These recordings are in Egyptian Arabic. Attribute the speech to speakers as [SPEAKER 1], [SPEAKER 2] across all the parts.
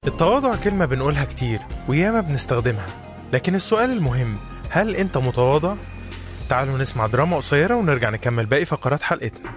[SPEAKER 1] التواضع كلمة بنقولها كتير وياما بنستخدمها لكن السؤال المهم هل أنت متواضع؟ تعالوا نسمع دراما قصيرة ونرجع نكمل باقي فقرات حلقتنا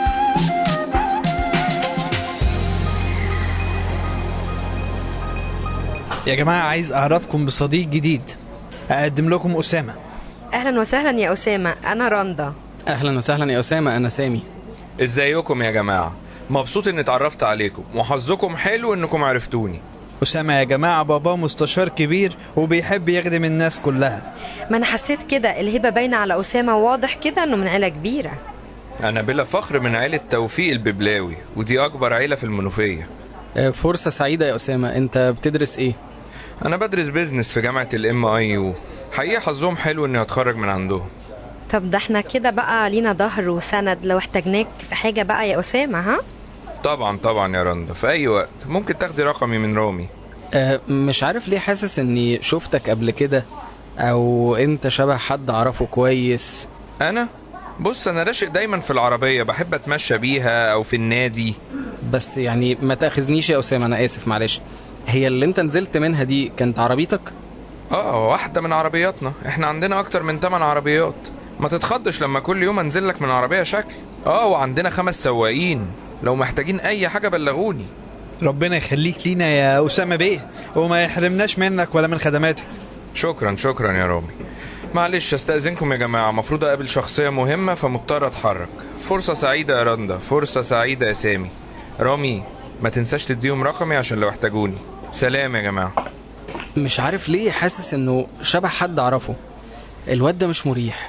[SPEAKER 2] يا جماعة عايز أعرفكم بصديق جديد أقدم لكم أسامة
[SPEAKER 3] اهلا وسهلا يا اسامه انا رندا
[SPEAKER 4] اهلا وسهلا يا اسامه انا سامي
[SPEAKER 5] ازيكم يا جماعة مبسوط اني اتعرفت عليكم وحظكم حلو انكم عرفتوني
[SPEAKER 2] أسامة يا جماعة بابا مستشار كبير وبيحب يخدم الناس كلها
[SPEAKER 3] ما انا حسيت كده الهبه باينه على اسامه واضح كده انه من عيله كبيره
[SPEAKER 5] انا بلا فخر من عيلة توفيق الببلاوي ودي اكبر عيلة في المنوفية
[SPEAKER 4] آه، فرصه سعيده يا اسامه انت بتدرس ايه
[SPEAKER 5] انا بدرس بيزنس في جامعة الام اي يو حقيقة حظهم حلو اني اتخرج من عندهم
[SPEAKER 3] طب ده احنا كده بقى لينا ظهر وسند لو احتاجناك في حاجه بقى يا اسامه ها
[SPEAKER 5] طبعا طبعا يا رندا في اي وقت ممكن تاخدي رقمي من رامي
[SPEAKER 4] آه، مش عارف ليه حاسس اني شفتك قبل كده او انت شبه حد اعرفه كويس
[SPEAKER 5] انا بص انا راشق دايما في العربية بحب اتمشى بيها او في النادي
[SPEAKER 4] بس يعني ما تاخذنيش يا اسامه انا اسف معلش هي اللي انت نزلت منها دي كانت عربيتك
[SPEAKER 5] اه واحدة من عربياتنا احنا عندنا اكتر من 8 عربيات ما تتخضش لما كل يوم انزل لك من عربية شكل اه وعندنا خمس سواقين لو محتاجين اي حاجة بلغوني
[SPEAKER 2] ربنا يخليك لينا يا أسامة بيه وما يحرمناش منك ولا من خدماتك
[SPEAKER 5] شكرا شكرا يا رامي معلش استأذنكم يا جماعة المفروض أقابل شخصية مهمة فمضطر أتحرك فرصة سعيدة يا رندا فرصة سعيدة يا سامي رامي ما تنساش تديهم رقمي عشان لو احتاجوني سلام يا جماعة
[SPEAKER 4] مش عارف ليه حاسس انه شبه حد اعرفه الواد ده مش مريح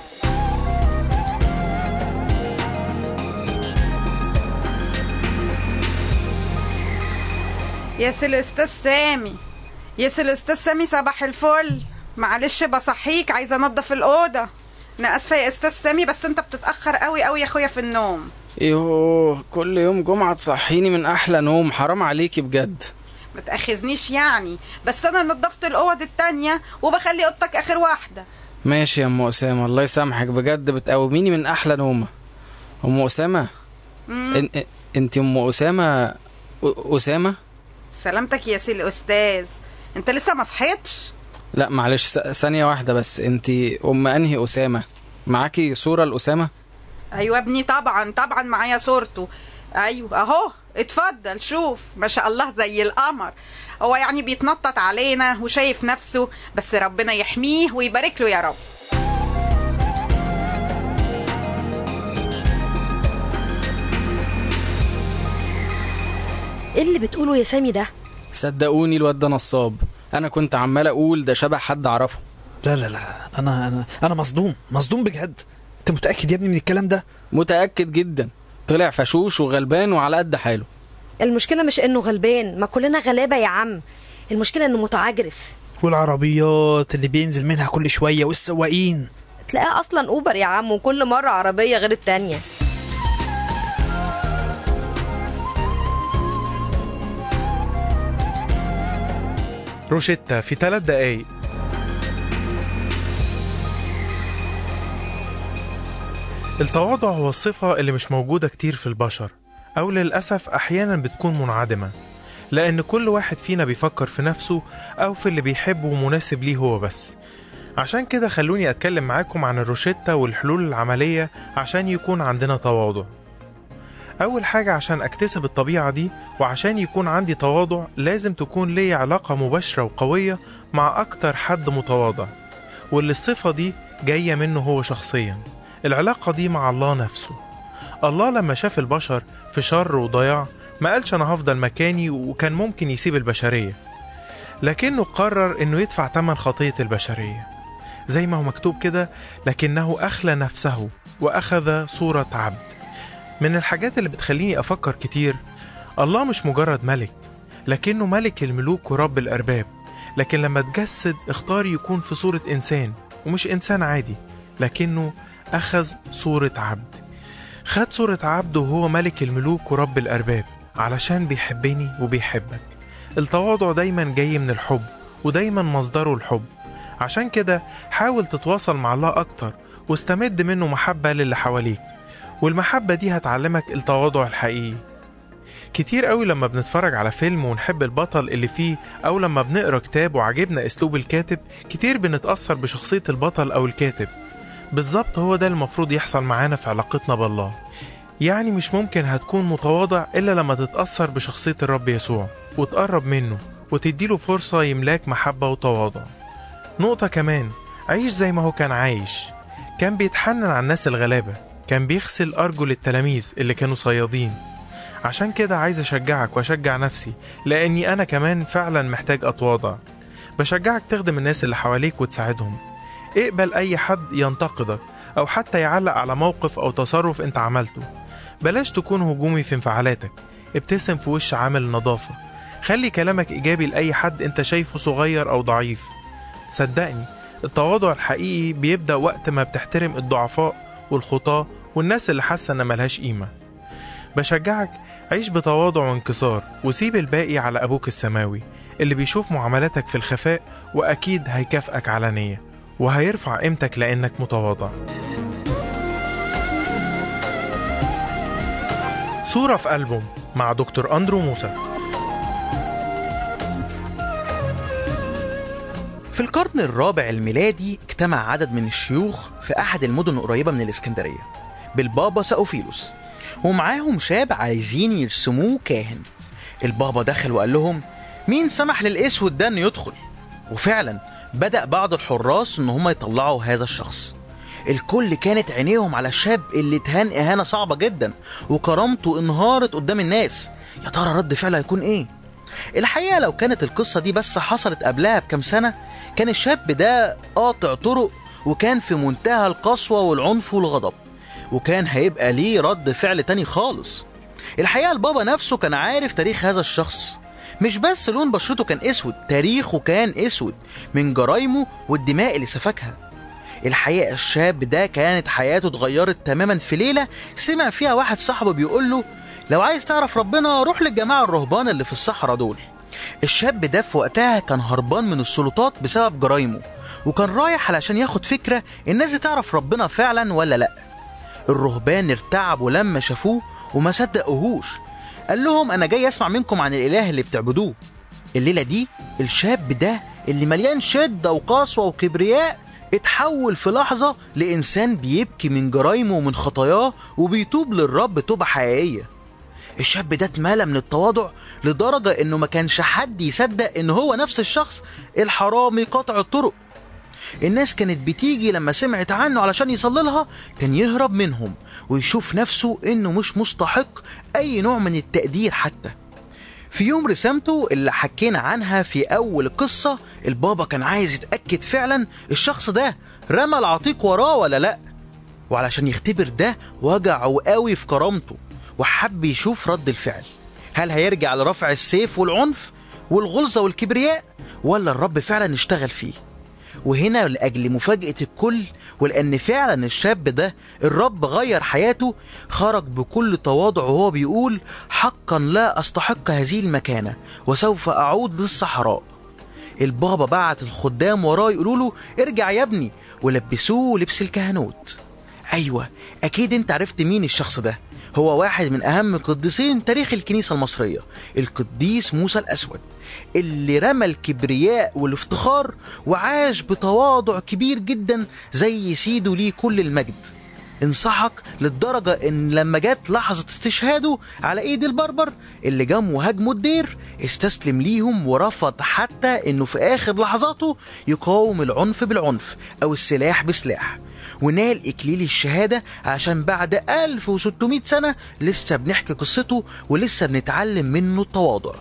[SPEAKER 6] يا سي الاستاذ سامي يا سي الاستاذ سامي صباح الفل معلش بصحيك عايزه انضف الاوضه انا اسفه يا استاذ سامي بس انت بتتاخر قوي قوي يا اخويا في النوم
[SPEAKER 4] يوه كل يوم جمعة تصحيني من أحلى نوم حرام عليكي بجد
[SPEAKER 6] ما تاخذنيش يعني بس انا نضفت الاوض التانية وبخلي اوضتك اخر واحده
[SPEAKER 4] ماشي يا أم أسامة الله يسامحك بجد بتقوميني من أحلى نومة أم أسامة إن... إن- أنت أم أسامة أ- أسامة؟
[SPEAKER 6] سلامتك يا سي الاستاذ انت لسه ما صحيتش
[SPEAKER 4] لا معلش س- ثانية واحدة بس أنت أم أنهي أسامة؟ معاكي صورة لأسامة؟
[SPEAKER 6] ايوه ابني طبعا طبعا معايا صورته ايوه اهو اتفضل شوف ما شاء الله زي القمر هو يعني بيتنطط علينا وشايف نفسه بس ربنا يحميه ويبارك له يا رب
[SPEAKER 3] ايه اللي بتقوله يا سامي ده
[SPEAKER 4] صدقوني الواد ده نصاب أنا كنت عمال أقول ده شبه حد أعرفه
[SPEAKER 2] لا لا لا أنا أنا أنا مصدوم مصدوم بجد أنت متأكد يا ابني من الكلام ده
[SPEAKER 4] متأكد جدا طلع فشوش وغلبان وعلى قد حاله
[SPEAKER 3] المشكله مش انه غلبان ما كلنا غلابه يا عم المشكله انه متعجرف
[SPEAKER 2] والعربيات اللي بينزل منها كل شوية والسواقين
[SPEAKER 3] تلاقيها اصلا اوبر يا عم وكل مره عربيه غير التانيه
[SPEAKER 1] روشيتا في ثلاث دقايق التواضع هو الصفة اللي مش موجودة كتير في البشر أو للأسف أحيانا بتكون منعدمة لأن كل واحد فينا بيفكر في نفسه أو في اللي بيحبه ومناسب ليه هو بس عشان كده خلوني أتكلم معاكم عن الروشيتا والحلول العملية عشان يكون عندنا تواضع أول حاجة عشان أكتسب الطبيعة دي وعشان يكون عندي تواضع لازم تكون لي علاقة مباشرة وقوية مع أكتر حد متواضع واللي الصفة دي جاية منه هو شخصيا العلاقة دي مع الله نفسه الله لما شاف البشر في شر وضياع ما قالش أنا هفضل مكاني وكان ممكن يسيب البشرية لكنه قرر إنه يدفع تمن خطية البشرية زي ما هو مكتوب كده لكنه أخلى نفسه وأخذ صورة عبد من الحاجات اللي بتخليني أفكر كتير الله مش مجرد ملك لكنه ملك الملوك ورب الأرباب لكن لما تجسد اختار يكون في صورة إنسان ومش إنسان عادي لكنه أخذ صورة عبد خد صورة عبد وهو ملك الملوك ورب الأرباب علشان بيحبني وبيحبك التواضع دايما جاي من الحب ودايما مصدره الحب عشان كده حاول تتواصل مع الله أكتر واستمد منه محبة للي حواليك والمحبة دي هتعلمك التواضع الحقيقي كتير قوي لما بنتفرج على فيلم ونحب البطل اللي فيه أو لما بنقرا كتاب وعجبنا أسلوب الكاتب كتير بنتأثر بشخصية البطل أو الكاتب بالظبط هو ده المفروض يحصل معانا في علاقتنا بالله يعني مش ممكن هتكون متواضع إلا لما تتأثر بشخصية الرب يسوع وتقرب منه وتديله فرصة يملاك محبة وتواضع نقطة كمان عيش زي ما هو كان عايش كان بيتحنن على الناس الغلابة كان بيغسل أرجل التلاميذ اللي كانوا صيادين عشان كده عايز أشجعك وأشجع نفسي لأني أنا كمان فعلا محتاج أتواضع بشجعك تخدم الناس اللي حواليك وتساعدهم اقبل أي حد ينتقدك أو حتى يعلق على موقف أو تصرف أنت عملته بلاش تكون هجومي في انفعالاتك ابتسم في وش عامل نظافة خلي كلامك إيجابي لأي حد أنت شايفه صغير أو ضعيف صدقني التواضع الحقيقي بيبدأ وقت ما بتحترم الضعفاء والخطاة والناس اللي حاسة إن ملهاش قيمة بشجعك عيش بتواضع وانكسار وسيب الباقي على أبوك السماوي اللي بيشوف معاملاتك في الخفاء وأكيد هيكافئك علانية وهيرفع قيمتك لأنك متواضع صورة في ألبوم مع دكتور أندرو موسى
[SPEAKER 2] في القرن الرابع الميلادي اجتمع عدد من الشيوخ في أحد المدن القريبة من الإسكندرية بالبابا سأوفيلوس ومعاهم شاب عايزين يرسموه كاهن البابا دخل وقال لهم مين سمح للأسود ده إنه يدخل وفعلا بدأ بعض الحراس إن هم يطلعوا هذا الشخص الكل كانت عينيهم على الشاب اللي اتهان إهانة صعبة جدا وكرامته انهارت قدام الناس يا ترى رد فعله هيكون إيه؟ الحقيقة لو كانت القصة دي بس حصلت قبلها بكام سنة كان الشاب ده قاطع طرق وكان في منتهى القسوة والعنف والغضب وكان هيبقى ليه رد فعل تاني خالص الحقيقة البابا نفسه كان عارف تاريخ هذا الشخص مش بس لون بشرته كان اسود تاريخه كان اسود من جرايمه والدماء اللي سفكها الحقيقة الشاب ده كانت حياته اتغيرت تماما في ليلة سمع فيها واحد صاحبه بيقول له لو عايز تعرف ربنا روح للجماعة الرهبان اللي في الصحراء دول الشاب ده في وقتها كان هربان من السلطات بسبب جرايمه وكان رايح علشان ياخد فكرة الناس دي تعرف ربنا فعلا ولا لأ الرهبان ارتعبوا لما شافوه وما صدقوهوش قال لهم انا جاي اسمع منكم عن الاله اللي بتعبدوه الليله دي الشاب ده اللي مليان شده وقسوه وكبرياء اتحول في لحظه لانسان بيبكي من جرايمه ومن خطاياه وبيتوب للرب توبه حقيقيه الشاب ده اتملى من التواضع لدرجه انه ما كانش حد يصدق ان هو نفس الشخص الحرامي قاطع الطرق الناس كانت بتيجي لما سمعت عنه علشان يصلي لها كان يهرب منهم ويشوف نفسه انه مش مستحق اي نوع من التقدير حتى في يوم رسامته اللي حكينا عنها في اول القصة البابا كان عايز يتأكد فعلا الشخص ده رمى العتيق وراه ولا لا وعلشان يختبر ده وجعه قوي في كرامته وحب يشوف رد الفعل هل هيرجع لرفع السيف والعنف والغلظة والكبرياء ولا الرب فعلا اشتغل فيه وهنا لأجل مفاجأة الكل ولأن فعلا الشاب ده الرب غير حياته خرج بكل تواضع وهو بيقول حقا لا أستحق هذه المكانة وسوف أعود للصحراء البابا بعت الخدام وراه يقولوا له ارجع يا ابني ولبسوه لبس الكهنوت أيوة أكيد أنت عرفت مين الشخص ده هو واحد من أهم قديسين تاريخ الكنيسة المصرية القديس موسى الأسود اللي رمى الكبرياء والافتخار وعاش بتواضع كبير جدا زي سيده ليه كل المجد انصحك للدرجة ان لما جت لحظة استشهاده على ايد البربر اللي جم وهاجموا الدير استسلم ليهم ورفض حتى انه في اخر لحظاته يقاوم العنف بالعنف او السلاح بسلاح ونال إكليل الشهادة عشان بعد 1600 سنة لسه بنحكي قصته ولسه بنتعلم منه التواضع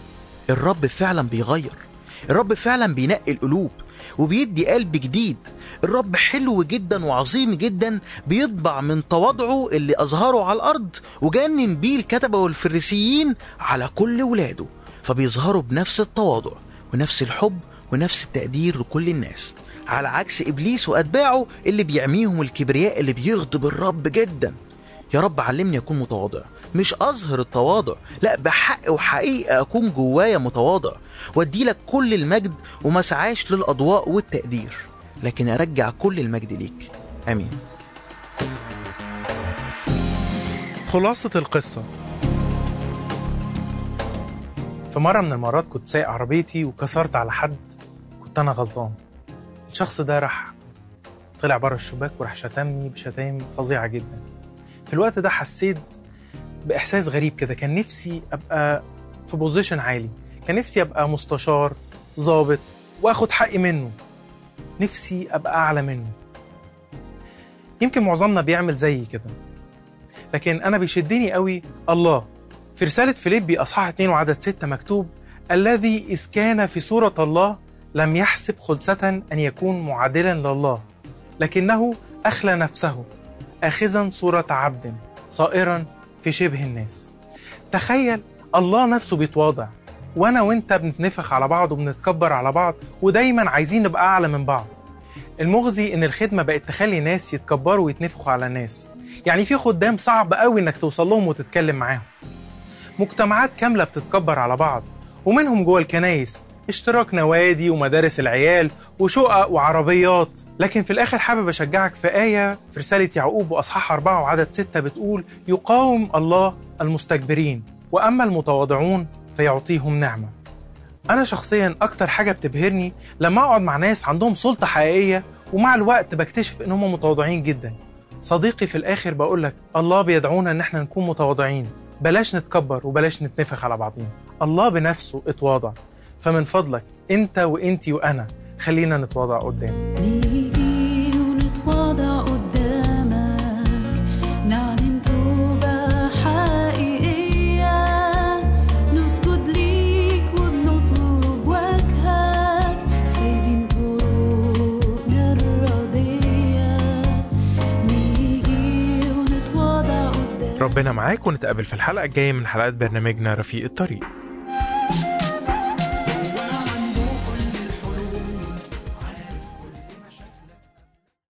[SPEAKER 2] الرب فعلا بيغير الرب فعلا بينقي القلوب وبيدي قلب جديد الرب حلو جدا وعظيم جدا بيطبع من تواضعه اللي أظهره على الأرض وجنن بيه الكتبة والفريسيين على كل ولاده فبيظهروا بنفس التواضع ونفس الحب ونفس التقدير لكل الناس على عكس إبليس وأتباعه اللي بيعميهم الكبرياء اللي بيغضب الرب جدا يا رب علمني أكون متواضع مش أظهر التواضع لا بحق وحقيقة أكون جوايا متواضع وأدي لك كل المجد وما سعاش للأضواء والتقدير لكن أرجع كل المجد ليك آمين
[SPEAKER 1] خلاصة القصة في مرة من المرات كنت سايق عربيتي وكسرت على حد كنت أنا غلطان الشخص ده راح طلع بره الشباك وراح شتمني بشتايم فظيعة جدا في الوقت ده حسيت بإحساس غريب كده كان نفسي أبقى في بوزيشن عالي كان نفسي أبقى مستشار ضابط وآخد حقي منه نفسي أبقى أعلى منه يمكن معظمنا بيعمل زي كده لكن أنا بيشدني قوي الله في رسالة فيليبي أصحاح 2 وعدد 6 مكتوب الذي إذ كان في صورة الله لم يحسب خلسة أن يكون معادلا لله لكنه أخلى نفسه آخذا صورة عبد صائرا في شبه الناس تخيل الله نفسه بيتواضع وأنا وأنت بنتنفخ على بعض وبنتكبر على بعض ودايما عايزين نبقى أعلى من بعض المغزي إن الخدمة بقت تخلي ناس يتكبروا ويتنفخوا على ناس يعني في خدام صعب قوي إنك توصل لهم وتتكلم معاهم مجتمعات كاملة بتتكبر على بعض ومنهم جوه الكنايس اشتراك نوادي ومدارس العيال وشقق وعربيات لكن في الآخر حابب أشجعك في آية في رسالة يعقوب وأصحاح أربعة وعدد ستة بتقول يقاوم الله المستكبرين وأما المتواضعون فيعطيهم نعمة أنا شخصيا أكتر حاجة بتبهرني لما أقعد مع ناس عندهم سلطة حقيقية ومع الوقت بكتشف إن هم متواضعين جدا صديقي في الآخر بقولك الله بيدعونا إن احنا نكون متواضعين بلاش نتكبر وبلاش نتنفخ على بعضين الله بنفسه اتواضع فمن فضلك انت وانتي وانا خلينا نتواضع قدام
[SPEAKER 7] نيجي ونتواضع قدامك نعلن توبة حقيقية نسجد ليك وبنطلب وجهك سايبين طرقنا الردية نيجي ونتواضع قدامك
[SPEAKER 1] ربنا معاك ونتقابل في الحلقة الجاية من حلقات برنامجنا رفيق الطريق